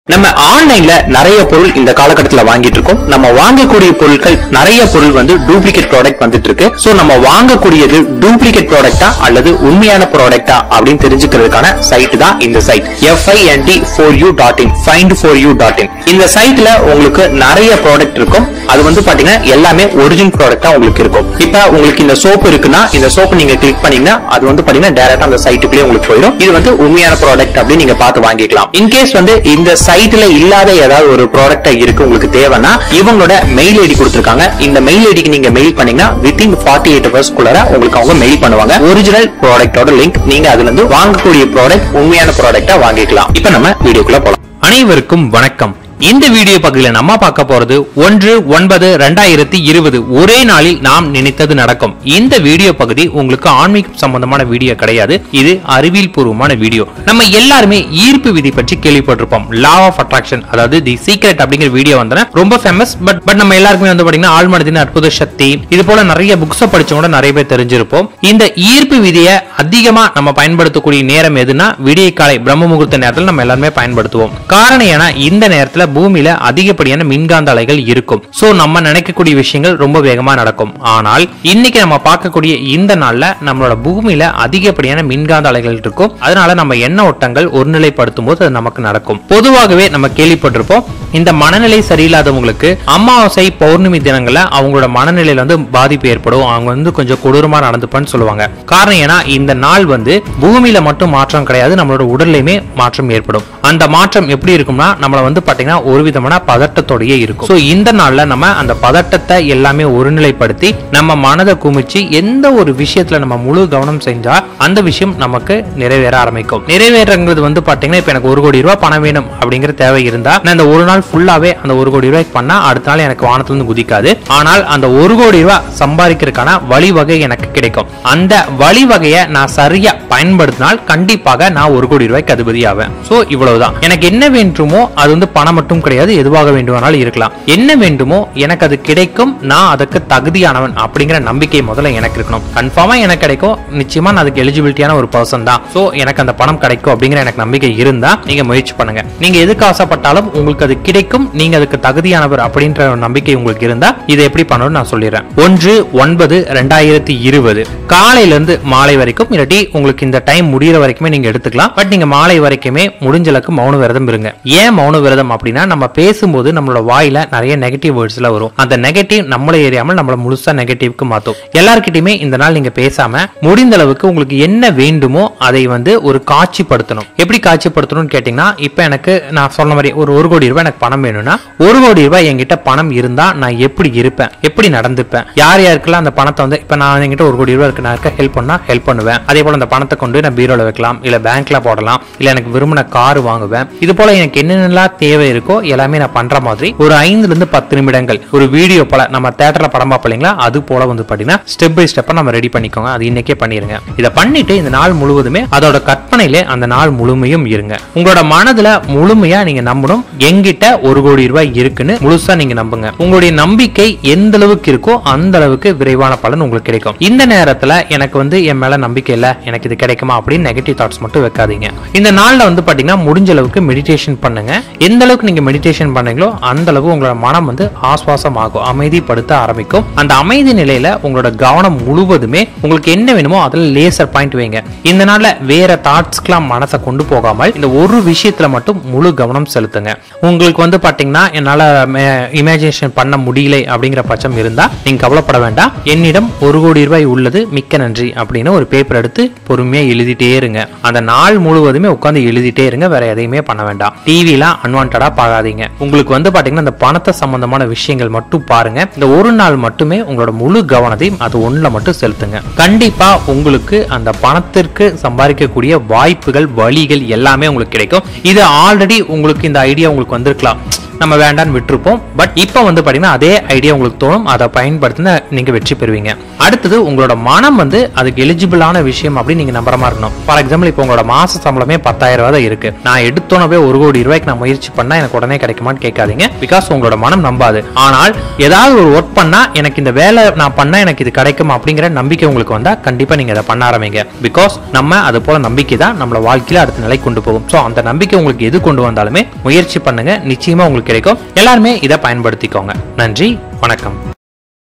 நம்ம ஆன்லைன்ல நிறைய பொருள் இந்த காலகட்டத்துல வாங்கிட்டு இருக்கோம் நம்ம வாங்கக்கூடிய பொருட்கள் நிறைய பொருள் வந்து டூப்ளிகேட் ப்ராடக்ட் வந்துட்டு இருக்கு சோ நம்ம வாங்கக்கூடியது டூப்ளிகேட் ப்ராடக்ட்டா அல்லது உண்மையான ப்ராடக்ட்டா அப்படின்னு தெரிஞ்சுக்கிறதுக்கான சைட் தான் இந்த site F I N D four you dot in find four you dot in இந்த சைட்ல உங்களுக்கு நிறைய ப்ராடக்ட் இருக்கும் அது வந்து பாத்தீங்கன்னா எல்லாமே ஒரிஜினல் ப்ராடக்ட்டா உங்களுக்கு இருக்கும் இப்ப உங்களுக்கு இந்த சோப்பு இருக்குன்னா இந்த சோப்பு நீங்க கிளிக் பண்ணீங்கன்னா அது வந்து பாத்தீங்கன்னா டேரக்டா அந்த சைட்டுக்குள்ளே உங்களுக்கு போயிடும் இது வந்து உண்மையான ப்ராடக்ட் அப்படின்னு நீங்க பார்த்து வாங்கிக்கலாம் இன்கேஸ் வந்து இந்த சைட்ல இல்லாத ஏதாவது ஒரு ப்ராடக்ட் இருக்கு உங்களுக்கு தேவைன்னா இவங்களோட மெயில் ஐடி கொடுத்திருக்காங்க இந்த மெயில் ஐடிக்கு நீங்க மெயில் பண்ணீங்கன்னா வித்தின் ஃபார்ட்டி எயிட் ஹவர்ஸ் குள்ளார உங்களுக்கு அவங்க மெயில் பண்ணுவாங்க ஒரிஜினல் ப்ராடக்டோட லிங்க் நீங்க அதுல இருந்து வாங்கக்கூடிய ப்ராடக்ட் உண்மையான ப்ராடக்ட்டா வாங்கிக்கலாம் இப்ப நம்ம வீடியோக்குள்ள போலாம் அனைவருக்கும் வணக்கம் இந்த வீடியோ பகுதியில் நம்ம பார்க்க போறது ஒன்று ஒன்பது ரெண்டாயிரத்தி இருபது ஒரே நாளில் நாம் நினைத்தது நடக்கும் இந்த வீடியோ பகுதி உங்களுக்கு ஆன்மீகம் சம்பந்தமான வீடியோ கிடையாது இது அறிவியல் பூர்வமான வீடியோ நம்ம எல்லாருமே ஈர்ப்பு விதி பற்றி கேள்விப்பட்டிருப்போம் லா ஆஃப் அட்ராக்ஷன் அதாவது தி சீக்ரெட் அப்படிங்கிற வீடியோ வந்து ரொம்ப ஃபேமஸ் பட் பட் நம்ம எல்லாருக்குமே வந்து பாத்தீங்கன்னா ஆழ்மனதின் அற்புத சக்தி இது போல நிறைய புக்ஸை படிச்சவங்க நிறைய பேர் தெரிஞ்சிருப்போம் இந்த ஈர்ப்பு விதியை அதிகமா நம்ம பயன்படுத்தக்கூடிய நேரம் எதுனா விடிய காலை பிரம்ம முகூர்த்த நேரத்தில் நம்ம எல்லாருமே பயன்படுத்துவோம் காரணம் ஏன்னா இந்த நேரத்துல பூமியில அதிகப்படியான மின்காந்த அலைகள் இருக்கும் சோ நம்ம நினைக்கக்கூடிய விஷயங்கள் ரொம்ப வேகமா நடக்கும் ஆனால் இன்னைக்கு நம்ம பார்க்கக்கூடிய இந்த நாள்ல நம்மளோட பூமியில அதிகப்படியான மின்காந்த அலைகள் இருக்கும் அதனால நம்ம எண்ண ஓட்டங்கள் ஒருநிலைப்படுத்தும் போது அது நமக்கு நடக்கும் பொதுவாகவே நம்ம கேள்விப்பட்டிருப்போம் இந்த மனநிலை சரியில்லாதவங்களுக்கு அமாவாசை பௌர்ணமி தினங்கள்ல அவங்களோட மனநிலையில வந்து பாதிப்பு ஏற்படும் அவங்க வந்து கொஞ்சம் கொடூரமா நடந்துப்பான்னு சொல்லுவாங்க காரணம் ஏன்னா இந்த நாள் வந்து பூமியில மட்டும் மாற்றம் கிடையாது நம்மளோட உடல்லையுமே மாற்றம் ஏற்படும் அந்த மாற்றம் எப்படி இருக்கும்னா நம்மள வந்து பாத்தீங்கன்னா ஒரு விதமான பதட்டத்தோடயே இருக்கும் சோ இந்த நாள்ல நம்ம அந்த பதட்டத்தை எல்லாமே ஒருநிலைப்படுத்தி நம்ம மனதை குமிச்சு எந்த ஒரு விஷயத்துல நம்ம முழு கவனம் செஞ்சா அந்த விஷயம் நமக்கு நிறைவேற ஆரம்பிக்கும் நிறைவேறங்கிறது வந்து பாத்தீங்கன்னா இப்ப எனக்கு ஒரு கோடி ரூபாய் பணம் வேணும் அப்படிங்கிற தேவை இருந்தா நான் இந்த ஒரு நாள் ஃபுல்லாவே அந்த ஒரு கோடி ரூபாய்க்கு பண்ணா அடுத்த நாள் எனக்கு வானத்துல இருந்து குதிக்காது ஆனால் அந்த ஒரு கோடி ரூபாய் சம்பாதிக்கிறதுக்கான வழிவகை எனக்கு கிடைக்கும் அந்த வழிவகையை நான் சரியா பயன்படுத்தினால் கண்டிப்பாக நான் ஒரு கோடி ரூபாய்க்கு அதிபதி ஆவேன் சோ இவ்வளவுதான் எனக்கு என்ன வேண்டுமோ அது வந்து பணம் மட்டும் கிடையாது எதுவாக வேண்டுமானாலும் இருக்கலாம் என்ன வேண்டுமோ எனக்கு அது கிடைக்கும் நான் அதுக்கு தகுதியானவன் அப்படிங்கிற நம்பிக்கை முதல்ல எனக்கு இருக்கணும் கன்ஃபார்மா எனக்கு கிடைக்கும் நிச்சயமா நான் அதுக்கு எலிஜிபிலிட்டியான ஒரு பர்சன் தான் சோ எனக்கு அந்த பணம் கிடைக்கும் அப்படிங்கிற எனக்கு நம்பிக்கை இருந்தா நீங்க முயற்சி பண்ணுங்க நீங்க எதுக்கு ஆசைப்பட்டாலும் உங்களுக்கு அது கிடைக்கும் நீங்க அதுக்கு தகுதியானவர் அப்படின்ற ஒரு நம்பிக்கை உங்களுக்கு இருந்தா இதை எப்படி பண்ணணும்னு நான் சொல்லிடுறேன் ஒன்று ஒன்பது ரெண்டாயிரத்தி இருபது காலையில இருந்து மாலை வரைக்கும் இல்லாட்டி உங்களுக்கு இந்த டைம் முடியிற வரைக்குமே நீங்க எடுத்துக்கலாம் பட் நீங்க மாலை வரைக்குமே முடிஞ்ச அளவுக்கு மௌன விரதம் இருங்க ஏன் மௌன விரதம் அப்படின்னா நம்ம பேசும்போது நம்மளோட வாயில நிறைய நெகட்டிவ் வேர்ட்ஸ்ல வரும் அந்த நெகட்டிவ் நம்மளை ஏறியாமல் நம்மள முழுசா நெகட்டிவ்க்கு மாத்தும் எல்லார்கிட்டயுமே இந்த நாள் நீங்க பேசாம முடிந்த அளவுக்கு உங்களுக்கு என்ன வேண்டுமோ அதை வந்து ஒரு காட்சிப்படுத்தணும் எப்படி காட்சிப்படுத்தணும்னு கேட்டீங்கன்னா இப்ப எனக்கு நான் சொன்ன மாதிரி ஒரு ஒரு கோடி ரூபாய் எனக்கு பணம் வேணும்னா ஒரு கோடி ரூபாய் என்கிட்ட பணம் இருந்தா நான் எப்படி இருப்பேன் எப்படி நடந்துப்பேன் யார் யாருக்கெல்லாம் அந்த பணத்தை வந்து இப்ப நான் என்கிட்ட ஒரு கோடி ரூபாய் இருக்கு நான் இருக்க ஹெல்ப் பண்ணா ஹெல்ப் பண்ணுவேன் அதே போல அந்த பணத்தை கொண்டு நான் பீரோல வைக்கலாம் இல்ல பேங்க்ல போடலாம் இல்ல எனக்கு விரும்பின கார் வாங்குவேன் இது போல எனக்கு என்னென்னலாம் தேவை இருக்கோ எல்லாமே நான் பண்ற மாதிரி ஒரு ஐந்துல இருந்து பத்து நிமிடங்கள் ஒரு வீடியோ போல நம்ம தேட்டர்ல படம் பார்ப்போம் இல்லைங்களா அது போல வந்து பாத்தீங்கன்னா ஸ்டெப் பை ஸ்டெப்பா நம்ம ரெடி பண்ணிக்கோங்க அது இன்னைக்கே பண்ணிருங்க இதை பண்ணிட்டு இந்த நாள் முழுவதுமே அதோட கற்பனையிலே அந்த நாள் முழுமையும் இருங்க உங்களோட மனதுல முழுமையா நீங்க நம்பணும் எங்கிட்ட ஒரு கோடி ரூபாய் இருக்குன்னு முழுசா நீங்க நம்புங்க உங்களுடைய நம்பிக்கை எந்த அளவுக்கு இருக்கோ அந்த அளவுக்கு விரைவான பலன் உங்களுக்கு கிடைக்கும் இந்த நேரத்துல எனக்கு வந்து என் மேல நம்பிக்கை இல்ல எனக்கு இது கிடைக்குமா அப்படின்னு நெகட்டிவ் தாட்ஸ் மட்டும் வைக்காதீங்க இந்த நாள்ல வந்து பாத்தீங்கன்னா முடிஞ்ச அளவுக்கு மெடிடேஷன் பண்ணுங்க எந்த அளவுக்கு நீங்க மெடிடேஷன் பண்ணீங்களோ அந்த அளவுக்கு உங்களோட மனம் வந்து ஆஸ்வாசம் ஆகும் அமைதிப்படுத்த ஆரம்பிக்கும் அந்த அமைதி நிலையில உங்களோட கவனம் முழுவதுமே உங்களுக்கு என்ன வேணுமோ அதுல லேசர் பாயிண்ட் வைங்க இந்த நாள்ல வேற தாட்ஸ்க்கெல்லாம் மனசை கொண்டு போகாமல் இந்த ஒரு விஷயத்துல மட்டும் முழு கவனம் செலுத்துங்க உங்களுக்கு வந்து பாத்தீங்கன்னா என்னால இமேஜினேஷன் பண்ண முடியல அப்படிங்கிற பட்சம் இருந்தா நீங்க கவலைப்பட வேண்டாம் என்னிடம் ஒரு கோடி ரூபாய் உள்ளது மிக்க நன்றி அப்படின்னு ஒரு பேப்பர் எடுத்து பொறுமையா எழுதிட்டே இருங்க அந்த நாள் முழுவதுமே உட்காந்து எழுதிட்டே இருங்க வேற எதையுமே பண்ண வேண்டாம் டிவிலாம் அன்வான்டா பார்க்காதீங்க உங்களுக்கு வந்து பாத்தீங்கன்னா இந்த பணத்தை சம்பந்தமான விஷயங்கள் மட்டும் பாருங்க இந்த ஒரு நாள் மட்டுமே உங்களோட முழு கவனத்தையும் அது ஒண்ணுல மட்டும் செலுத்துங்க கண்டிப்பா உங்களுக்கு அந்த பணத்திற்கு சம்பாதிக்கக்கூடிய வாய்ப்புகள் வழிகள் எல்லாமே உங்களுக்கு கிடைக்கும் இது ஆல்ரெடி உங்களுக்கு இந்த ஐடியா உங்களுக்கு வந்திருக்கலாம் நம்ம வேண்டான்னு விட்டுருப்போம் பட் இப்போ வந்து பாத்தீங்கன்னா அதே ஐடியா உங்களுக்கு தோணும் அதை பயன்படுத்தின நீங்க வெற்றி பெறுவீங்க அடுத்தது உங்களோட மனம் வந்து அதுக்கு எலிஜிபிளான விஷயம் அப்படின்னு நீங்க நம்புற மாதிரி இருக்கணும் ஃபார் எக்ஸாம்பிள் இப்போ உங்களோட மாச சம்பளமே பத்தாயிரம் ரூபாய் தான் இருக்கு நான் எடுத்தோனவே ஒரு கோடி ரூபாய்க்கு நான் முயற்சி பண்ணா எனக்கு உடனே கிடைக்குமான்னு கேட்காதீங்க பிகாஸ் உங்களோட மனம் நம்பாது ஆனால் ஏதாவது ஒரு ஒர்க் பண்ணா எனக்கு இந்த வேலை நான் பண்ணா எனக்கு இது கிடைக்கும் அப்படிங்கிற நம்பிக்கை உங்களுக்கு வந்தா கண்டிப்பா நீங்க அதை பண்ண ஆரம்பிங்க பிகாஸ் நம்ம அது போல நம்பிக்கை தான் நம்மள வாழ்க்கையில அடுத்த நிலை கொண்டு போகும் ஸோ அந்த நம்பிக்கை உங்களுக்கு எது கொண்டு வந்தாலுமே முயற்சி பண்ணுங்க நிச்சயமா உங்களுக்கு கிடைக்கும் எல்லாருமே இதை பயன்படுத்திக்கோங்க நன்றி வணக்கம்